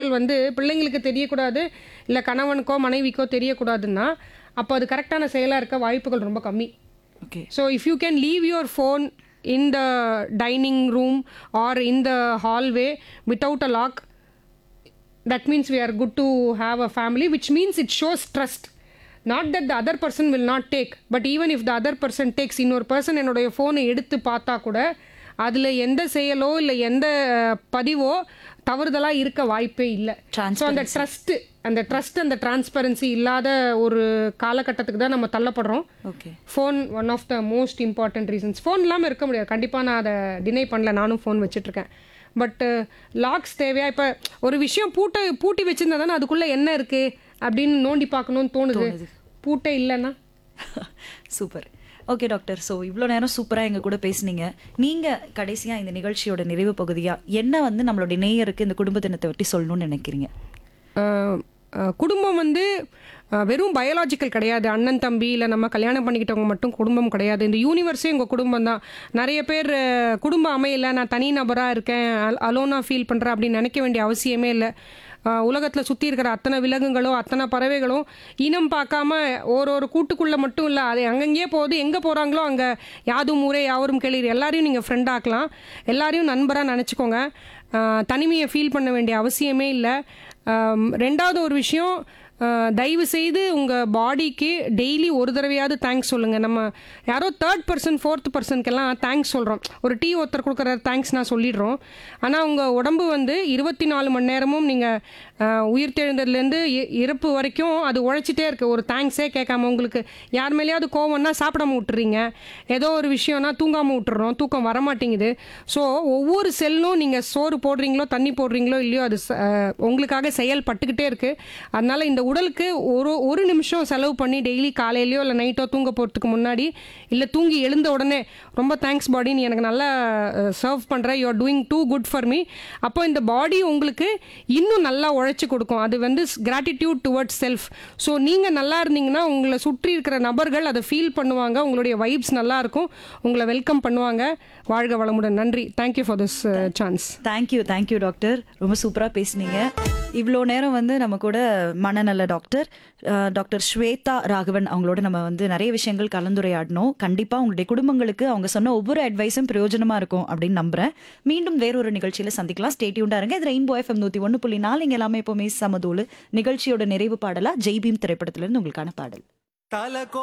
விஷயங்கள் வந்து பிள்ளைங்களுக்கு தெரியக்கூடாது இல்லை கணவனுக்கோ மனைவிக்கோ தெரியக்கூடாதுன்னா அப்போ அது கரெக்டான செயலாக இருக்க வாய்ப்புகள் ரொம்ப கம்மி okay So if you can leave your phone in the dining room or in the hallway without a lock, that means we are good to have a family, which means it shows trust. Not that the other person will not take, but even if the other person takes, இன்னொரு person என்னுடைய ஃபோனை எடுத்து பார்த்தா கூட அதில் எந்த செயலோ இல்லை எந்த அஹ், பதிவோ தவறுதலாக இருக்க வாய்ப்பே இல்லை ஸோ அந்த ட்ரஸ்ட்டு அந்த ட்ரஸ்ட் அந்த டிரான்ஸ்பரன்சி இல்லாத ஒரு காலகட்டத்துக்கு தான் நம்ம தள்ளப்படுறோம் okay phone one of the most important reasons phone இல்லாமல் இருக்க முடியாது கண்டிப்பாக நான் அதை டினை பண்ணல நானும் ஃபோன் வச்சிட்ருக்கேன் பட் லாக்ஸ் தேவையா இப்போ ஒரு விஷயம் பூட்டை பூட்டி வச்சிருந்தா தானே அதுக்குள்ளே என்ன இருக்குது அப்படின்னு நோண்டி பார்க்கணும்னு தோணுது பூட்டே இல்லைன்னா சூப்பர் ஓகே டாக்டர் ஸோ இவ்வளோ நேரம் சூப்பராக எங்கள் கூட பேசுனீங்க நீங்கள் கடைசியாக இந்த நிகழ்ச்சியோட நிறைவு பகுதியாக என்ன வந்து நம்மளுடைய நேயருக்கு இந்த குடும்ப தினத்தை பற்றி சொல்லணும்னு நினைக்கிறீங்க அஹ், அஹ், குடும்பம் வந்து அஹ், வெறும் பயாலாஜிக்கல் கிடையாது அண்ணன் தம்பி இல்லை நம்ம கல்யாணம் பண்ணிக்கிட்டவங்க மட்டும் குடும்பம் கிடையாது இந்த யூனிவர்ஸே உங்கள் குடும்பம் தான் நிறைய பேர் அஹ், குடும்பம் அமையல நான் தனி நபராக இருக்கேன் அலோனாக ஃபீல் பண்ணுறேன் அப்படின்னு நினைக்க வேண்டிய அவசியமே இல்லை உலகத்தில் சுற்றி இருக்கிற அத்தனை விலங்குகளும் அத்தனை பறவைகளும் இனம் பார்க்காம ஒரு ஒரு கூட்டுக்குள்ளே மட்டும் இல்லை அது அங்கங்கேயே போகுது எங்கே போகிறாங்களோ அங்கே யாதும் ஊரே யாவரும் கேளீர் எல்லாரையும் நீங்கள் ஃப்ரெண்ட் ஆக்கலாம் எல்லாரையும் நண்பராக நினச்சிக்கோங்க தனிமையை ஃபீல் பண்ண வேண்டிய அவசியமே இல்லை ஆம், ரெண்டாவது ஒரு விஷயம் ஆஹ், தயவு செய்து உங்கள் பாடிக்கு டெய்லி ஒரு தடவையாவது தேங்க்ஸ் சொல்லுங்கள் நம்ம யாரோ தேர்ட் பர்சன் ஃபோர்த் பர்சனுக்கெல்லாம் தேங்க்ஸ் சொல்கிறோம் ஒரு டீ ஒருத்தர் கொடுக்குற தேங்க்ஸ் நான் சொல்லிடுறோம் ஆனால் உங்கள் உடம்பு வந்து இருபத்தி நாலு மணி நேரமும் நீங்கள் உயிர் தெழுந்ததுலேருந்து இறப்பு வரைக்கும் அது உழைச்சிட்டே இருக்குது ஒரு தேங்க்ஸே கேட்காம உங்களுக்கு யார் மேலேயாவது கோவம்னா சாப்பிடாம விட்டுறீங்க ஏதோ ஒரு விஷயம்னா தூங்காமல் விட்டுறோம் தூக்கம் வரமாட்டேங்குது ஸோ ஒவ்வொரு செல்லும் நீங்கள் சோறு போடுறீங்களோ தண்ணி போடுறீங்களோ இல்லையோ அது ச- அஹ், உங்களுக்காக செயல்பட்டுக்கிட்டே இருக்குது அதனால இந்த உடலுக்கு ஒரு ஒரு நிமிஷம் செலவு பண்ணி டெய்லி காலையிலையோ இல்லை நைட்டோ தூங்க போகிறதுக்கு முன்னாடி இல்லை தூங்கி எழுந்த உடனே ரொம்ப தேங்க்ஸ் பாடி நீ எனக்கு நல்லா சர்வ் பண்ணுற you are doing too good for me அப்போ இந்த பாடி உங்களுக்கு இன்னும் நல்லா உழைச்சி கொடுக்கும் அது வந்து கிராட்டிடியூட் டுவர்ட்ஸ் செல்ஃப் ஸோ நீங்கள் நல்லா இருந்தீங்கன்னா உங்களை சுற்றி இருக்கிற நபர்கள் அதை ஃபீல் பண்ணுவாங்க உங்களுடைய வைப்ஸ் நல்லா இருக்கும் உங்களை வெல்கம் பண்ணுவாங்க வாழ்க வளமுடன் நன்றி thank you for this chance thank you thank you doctor ரொம்ப சூப்பராக பேசுனீங்க இவ்வளோ நேரம் வந்து நம்ம கூட மனநல doctor ah, doctor Shweta Raghavan அவங்களோட நம்ம வந்து நிறைய விஷயங்கள் கலந்துரையாடினோம் கண்டிப்பாக உங்களுடைய குடும்பங்களுக்கு அவங்க சொன்ன ஒவ்வொரு அட்வைஸும் பிரயோஜனமாக இருக்கும் அப்படின்னு நம்புறேன் மீண்டும் வேறொரு நிகழ்ச்சியில் சந்திக்கலாம் ஸ்டேட்யூண்டாக இருங்க இது ரெயின்போ எஃப்எம் நூற்றி ஒன்று புள்ளி நாலு இங்கே எல்லாமே எப்போவுமே சமதூள் நிகழ்ச்சியோட நிறைவு பாடலா ஜெய்பீம் திரைப்படத்திலிருந்து உங்களுக்கான பாடல் தல